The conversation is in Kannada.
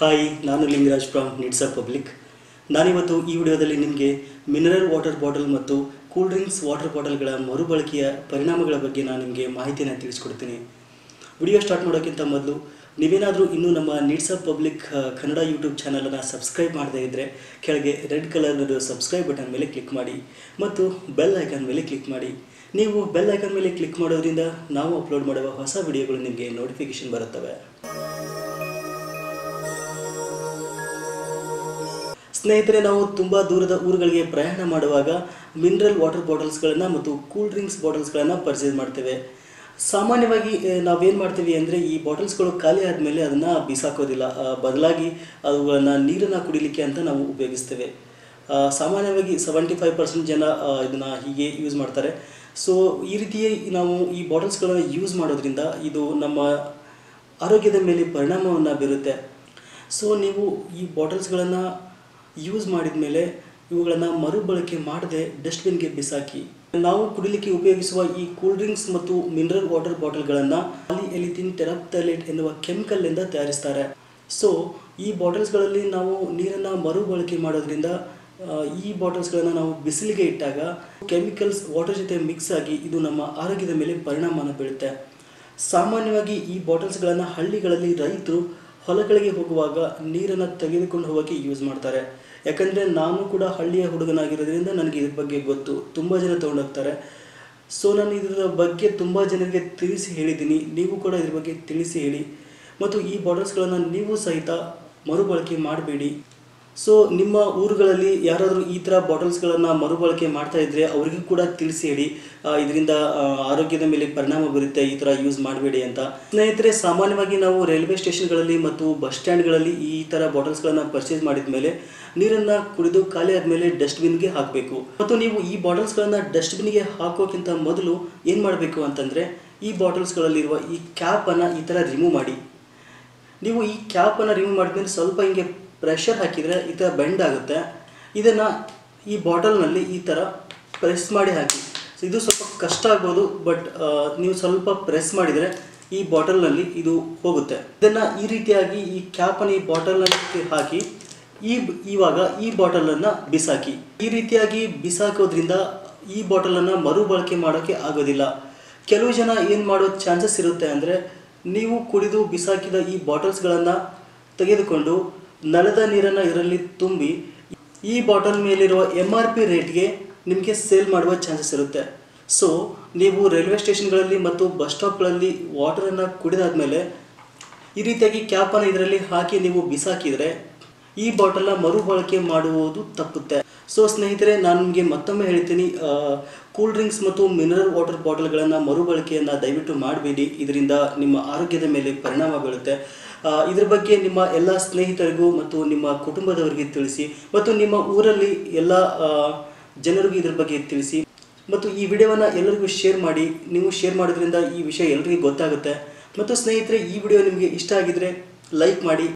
ಹಾಯ್ ನಾನು ಲಿಂಗರಾಜ್ ಫ್ರಮ್ ನಿಡ್ಸಾ ಪಬ್ಲಿಕ್ ನಾನಿವತ್ತು ಈ ವಿಡಿಯೋದಲ್ಲಿ ನಿಮಗೆ ಮಿನರಲ್ ವಾಟರ್ ಬಾಟಲ್ ಮತ್ತು ಕೂಲ್ ಡ್ರಿಂಕ್ಸ್ ವಾಟರ್ ಬಾಟಲ್ಗಳ ಮರುಬಳಕೆಯ ಪರಿಣಾಮಗಳ ಬಗ್ಗೆ ನಾನು ನಿಮಗೆ ಮಾಹಿತಿಯನ್ನು ತಿಳಿಸ್ಕೊಡ್ತೀನಿ ವಿಡಿಯೋ ಸ್ಟಾರ್ಟ್ ಮಾಡೋಕ್ಕಿಂತ ಮೊದಲು ನೀವೇನಾದರೂ ಇನ್ನೂ ನಮ್ಮ ನಿಡ್ಸಾ ಪಬ್ಲಿಕ್ ಆ, ಕನ್ನಡ ಯೂಟ್ಯೂಬ್ ಚಾನಲನ್ನು ಸಬ್ಸ್ಕ್ರೈಬ್ ಮಾಡದೇ ಇದ್ದರೆ ಕೆಳಗೆ ರೆಡ್ ಕಲರ್ನದು ಸಬ್ಸ್ಕ್ರೈಬ್ ಬಟನ್ ಮೇಲೆ ಕ್ಲಿಕ್ ಮಾಡಿ ಮತ್ತು ಬೆಲ್ ಐಕಾನ್ ಮೇಲೆ ಕ್ಲಿಕ್ ಮಾಡಿ ನೀವು ಬೆಲ್ ಐಕಾನ್ ಮೇಲೆ ಕ್ಲಿಕ್ ಮಾಡೋದ್ರಿಂದ ನಾವು ಅಪ್ಲೋಡ್ ಮಾಡುವ ಹೊಸ ವಿಡಿಯೋಗಳು ನಿಮಗೆ ನೋಟಿಫಿಕೇಶನ್ ಬರುತ್ತವೆ ಸ್ನೇಹಿತರೆ ನಾವು ತುಂಬ ದೂರದ ಊರುಗಳಿಗೆ ಪ್ರಯಾಣ ಮಾಡುವಾಗ ಮಿನರಲ್ ವಾಟರ್ ಬಾಟಲ್ಸ್ಗಳನ್ನು ಮತ್ತು ಕೂಲ್ ಡ್ರಿಂಕ್ಸ್ ಬಾಟಲ್ಸ್ಗಳನ್ನು ಪರ್ಚೇಸ್ ಮಾಡ್ತೇವೆ ಸಾಮಾನ್ಯವಾಗಿ ಆ, ನಾವೇನು ಮಾಡ್ತೀವಿ ಅಂದರೆ ಈ ಬಾಟಲ್ಸ್ಗಳು ಖಾಲಿ ಆದಮೇಲೆ ಅದನ್ನು ಬಿಸಾಕೋದಿಲ್ಲ ಆ, ಬದಲಾಗಿ ಅವುಗಳನ್ನು ನೀರನ್ನು ಕುಡಿಲಿಕ್ಕೆ ಅಂತ ನಾವು ಉಪಯೋಗಿಸ್ತೇವೆ ಆ, ಸಾಮಾನ್ಯವಾಗಿ ಸೆವೆಂಟಿ ಫೈವ್ ಪರ್ಸೆಂಟ್ ಜನ ಇದನ್ನು ಹೀಗೆ ಯೂಸ್ ಮಾಡ್ತಾರೆ ಸೊ ಈ ರೀತಿಯೇ ನಾವು ಈ ಬಾಟಲ್ಸ್ಗಳನ್ನು ಯೂಸ್ ಮಾಡೋದ್ರಿಂದ ಇದು ನಮ್ಮ ಆರೋಗ್ಯದ ಮೇಲೆ ಪರಿಣಾಮವನ್ನು ಬೀರುತ್ತೆ ಸೊ ನೀವು ಈ ಬಾಟಲ್ಸ್ಗಳನ್ನು ಯೂಸ್ ಮಾಡಿದ ಮೇಲೆ ಇವುಗಳನ್ನು ಮರುಬಳಕೆ ಮಾಡದೆ ಡಸ್ಟ್ಬಿನ್ಗೆ ಬಿಸಾಕಿ ನಾವು ಕುಡಿಲಿಕ್ಕೆ ಉಪಯೋಗಿಸುವ ಈ ಕೂಲ್ ಡ್ರಿಂಕ್ಸ್ ಮತ್ತು ಮಿನರಲ್ ವಾಟರ್ ಬಾಟಲ್ಗಳನ್ನು ಪಾಲಿ ಎಲಿಥಿನ್ ಟೆರಾಪ್ತಲೇಟ್ ಎನ್ನುವ ಕೆಮಿಕಲ್ನಿಂದ ತಯಾರಿಸ್ತಾರೆ ಸೊ ಈ ಬಾಟಲ್ಸ್ಗಳಲ್ಲಿ ನಾವು ನೀರನ್ನು ಮರುಬಳಕೆ ಮಾಡೋದ್ರಿಂದ ಆ, ಈ ಬಾಟಲ್ಸ್ಗಳನ್ನು ನಾವು ಬಿಸಿಲಿಗೆ ಇಟ್ಟಾಗ ಕೆಮಿಕಲ್ಸ್ ವಾಟರ್ ಜೊತೆ ಮಿಕ್ಸ್ ಆಗಿ ಇದು ನಮ್ಮ ಆರೋಗ್ಯದ ಮೇಲೆ ಪರಿಣಾಮನ ಬೀಳುತ್ತೆ ಸಾಮಾನ್ಯವಾಗಿ ಈ ಬಾಟಲ್ಸ್ಗಳನ್ನು ಹಳ್ಳಿಗಳಲ್ಲಿ ರೈತರು ಹೊಲಗಳಿಗೆ ಹೋಗುವಾಗ ನೀರನ್ನು ತೆಗೆದುಕೊಂಡು ಹೋಗೋಕ್ಕೆ ಯೂಸ್ ಮಾಡ್ತಾರೆ ಯಾಕಂದರೆ ನಾನು ಕೂಡ ಹಳ್ಳಿಯ ಹುಡುಗನಾಗಿರೋದ್ರಿಂದ ನನಗೆ ಇದ್ರ ಬಗ್ಗೆ ಗೊತ್ತು ತುಂಬ ಜನ ತೊಗೊಂಡೋಗ್ತಾರೆ ಸೊ ನಾನು ಇದರ ಬಗ್ಗೆ ತುಂಬ ಜನರಿಗೆ ತಿಳಿಸಿ ಹೇಳಿದ್ದೀನಿ ನೀವು ಕೂಡ ಇದ್ರ ಬಗ್ಗೆ ತಿಳಿಸಿ ಹೇಳಿ ಮತ್ತು ಈ ಬಾಟಲ್ಸ್ಗಳನ್ನು ನೀವು ಸಹಿತ ಮರುಬಳಕೆ ಮಾಡಬೇಡಿ ಸೊ ನಿಮ್ಮ ಊರುಗಳಲ್ಲಿ ಯಾರಾದರೂ ಈ ಥರ ಬಾಟಲ್ಸ್ಗಳನ್ನು ಮರುಬಳಕೆ ಮಾಡ್ತಾ ಇದ್ದರೆ ಅವರಿಗೂ ಕೂಡ ತಿಳಿಸಿ ಹೇಳಿ ಇದರಿಂದ ಆರೋಗ್ಯದ ಮೇಲೆ ಪರಿಣಾಮ ಬೀರುತ್ತೆ ಈ ಥರ ಯೂಸ್ ಮಾಡಬೇಡಿ ಅಂತ ಸ್ನೇಹಿತರೆ ಸಾಮಾನ್ಯವಾಗಿ ನಾವು ರೈಲ್ವೆ ಸ್ಟೇಷನ್ಗಳಲ್ಲಿ ಮತ್ತು ಬಸ್ ಸ್ಟ್ಯಾಂಡ್ಗಳಲ್ಲಿ ಈ ಥರ ಬಾಟಲ್ಸ್ಗಳನ್ನು ಪರ್ಚೇಸ್ ಮಾಡಿದ ಮೇಲೆ ನೀರನ್ನು ಕುಡಿದು ಖಾಲಿ ಆದಮೇಲೆ ಡಸ್ಟ್ಬಿನ್ಗೆ ಹಾಕಬೇಕು ಮತ್ತು ನೀವು ಈ ಬಾಟಲ್ಸ್ಗಳನ್ನು ಡಸ್ಟ್ಬಿನ್ಗೆ ಹಾಕೋಕ್ಕಿಂತ ಮೊದಲು ಏನು ಮಾಡಬೇಕು ಅಂತಂದರೆ ಈ ಬಾಟಲ್ಸ್ಗಳಲ್ಲಿರುವ ಈ ಕ್ಯಾಪನ್ನು ಈ ಥರ ರಿಮೂವ್ ಮಾಡಿ ನೀವು ಈ ಕ್ಯಾಪನ್ನು ರಿಮೂವ್ ಮಾಡಿದ್ಮೇಲೆ ಸ್ವಲ್ಪ ಹಿಂಗೆ ಪ್ರೆಷರ್ ಹಾಕಿದರೆ ಈ ಥರ ಬೆಂಡ್ ಆಗುತ್ತೆ ಇದನ್ನು ಈ ಬಾಟಲ್ನಲ್ಲಿ ಈ ಥರ ಪ್ರೆಸ್ ಮಾಡಿ ಹಾಕಿ ಸೊ ಇದು ಸ್ವಲ್ಪ ಕಷ್ಟ ಆಗ್ಬೋದು ಬಟ್ ನೀವು ಸ್ವಲ್ಪ ಪ್ರೆಸ್ ಮಾಡಿದರೆ ಈ ಬಾಟಲ್ನಲ್ಲಿ ಇದು ಹೋಗುತ್ತೆ ಇದನ್ನು ಈ ರೀತಿಯಾಗಿ ಈ ಕ್ಯಾಪನ್ನು ಈ ಬಾಟಲ್ನಲ್ಲಿ ಹಾಕಿ ಈ ಇವಾಗ ಈ ಬಾಟಲನ್ನು ಬಿಸಾಕಿ ಈ ರೀತಿಯಾಗಿ ಬಿಸಾಕೋದ್ರಿಂದ ಈ ಬಾಟಲನ್ನು ಮರುಬಳಕೆ ಮಾಡೋಕ್ಕೆ ಆಗೋದಿಲ್ಲ ಕೆಲವು ಜನ ಏನು ಮಾಡೋ ಚಾನ್ಸಸ್ ಇರುತ್ತೆ ಅಂದರೆ ನೀವು ಕುಡಿದು ಬಿಸಾಕಿದ ಈ ಬಾಟಲ್ಸ್ಗಳನ್ನು ತೆಗೆದುಕೊಂಡು ನಳದ ನೀರನ್ನು ಇದರಲ್ಲಿ ತುಂಬಿ ಈ ಬಾಟಲ್ ಮೇಲಿರುವ ಎಮ್ ಆರ್ ಪಿ ರೇಟ್ಗೆ ನಿಮಗೆ ಸೇಲ್ ಮಾಡುವ ಚಾನ್ಸಸ್ ಇರುತ್ತೆ ಸೊ ನೀವು ರೈಲ್ವೆ ಸ್ಟೇಷನ್ಗಳಲ್ಲಿ ಮತ್ತು ಬಸ್ ಸ್ಟಾಪ್ಗಳಲ್ಲಿ ವಾಟರನ್ನು ಕುಡಿದಾದ್ಮೇಲೆ ಈ ರೀತಿಯಾಗಿ ಕ್ಯಾಪನ್ನು ಇದರಲ್ಲಿ ಹಾಕಿ ನೀವು ಬಿಸಾಕಿದರೆ ಈ ಬಾಟಲ್ನ ಮರುಬಳಕೆ ಮಾಡುವುದು ತಪ್ಪುತ್ತೆ ಸೊ ಸ್ನೇಹಿತರೆ ನಾನು ನಿಮಗೆ ಮತ್ತೊಮ್ಮೆ ಹೇಳ್ತೀನಿ ಕೂಲ್ ಡ್ರಿಂಕ್ಸ್ ಮತ್ತು ಮಿನರಲ್ ವಾಟರ್ ಬಾಟಲ್ಗಳನ್ನು ಮರುಬಳಕೆಯನ್ನು ದಯವಿಟ್ಟು ಮಾಡಬೇಡಿ ಇದರಿಂದ ನಿಮ್ಮ ಆರೋಗ್ಯದ ಮೇಲೆ ಪರಿಣಾಮ ಬೀಳುತ್ತೆ ಆ, ಇದ್ರ ಬಗ್ಗೆ ನಿಮ್ಮ ಎಲ್ಲ ಸ್ನೇಹಿತರಿಗೂ ಮತ್ತು ನಿಮ್ಮ ಕುಟುಂಬದವರಿಗೆ ತಿಳಿಸಿ ಮತ್ತು ನಿಮ್ಮ ಊರಲ್ಲಿ ಎಲ್ಲ ಆ, ಜನರಿಗೂ ಇದ್ರ ಬಗ್ಗೆ ತಿಳಿಸಿ ಮತ್ತು ಈ ವಿಡಿಯೋವನ್ನು ಎಲ್ಲರಿಗೂ ಶೇರ್ ಮಾಡಿ ನೀವು ಶೇರ್ ಮಾಡೋದ್ರಿಂದ ಈ ವಿಷಯ ಎಲ್ಲರಿಗೂ ಗೊತ್ತಾಗುತ್ತೆ ಮತ್ತು ಸ್ನೇಹಿತರೆ ಈ ವಿಡಿಯೋ ನಿಮಗೆ ಇಷ್ಟ ಆಗಿದ್ರೆ ಲೈಕ್ ಮಾಡಿ